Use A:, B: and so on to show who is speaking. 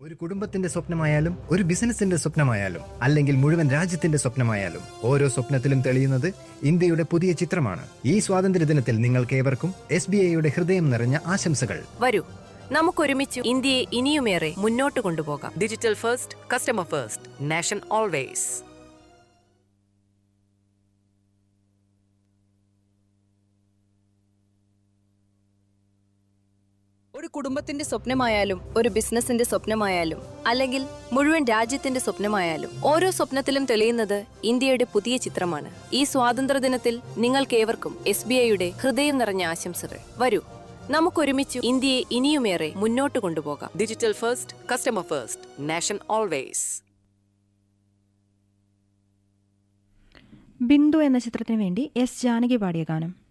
A: ഒരു കുടുംബത്തിന്റെ സ്വപ്നമായാലും ഒരു ബിസിനസിന്റെ സ്വപ്നമായാലും അല്ലെങ്കിൽ മുഴുവൻ രാജ്യത്തിന്റെ സ്വപ്നമായാലും ഓരോ സ്വപ്നത്തിലും തെളിയുന്നത് ഇന്ത്യയുടെ പുതിയ ചിത്രമാണ് ഈ സ്വാതന്ത്ര്യ ദിനത്തിൽ നിങ്ങൾക്ക് ഏവർക്കും എസ് ബി ഐയുടെ ഹൃദയം നിറഞ്ഞ ആശംസകൾ
B: വരൂ നമുക്കൊരുമിച്ച് ഇന്ത്യയെ ഇനിയുമേറെ മുന്നോട്ട് കൊണ്ടുപോകാം
C: digital first customer first nation always
B: ഒരു കുടുംബത്തിന്റെ സ്വപ്നമായാലും ഒരു ബിസിനസിന്റെ സ്വപ്നമായാലും അല്ലെങ്കിൽ മുഴുവൻ രാജ്യത്തിന്റെ സ്വപ്നമായാലും ഓരോ സ്വപ്നത്തിലും തെളിയുന്നത് ഇന്ത്യയുടെ പുതിയ ചിത്രമാണ് ഈ സ്വാതന്ത്ര്യ ദിനത്തിൽ നിങ്ങൾക്കേവർക്കും എസ് ബി ഐയുടെ ഹൃദയം നിറഞ്ഞ ആശംസകൾ വരൂ നമുക്കൊരുമിച്ച് ഇന്ത്യയെ ഇനിയുമേറെ മുന്നോട്ട് കൊണ്ടുപോകാം
C: digital first customer first nation always
D: Bindu എന്ന ചിത്രത്തിന് വേണ്ടി എസ് ജാനകി പാടിയ ഗാനം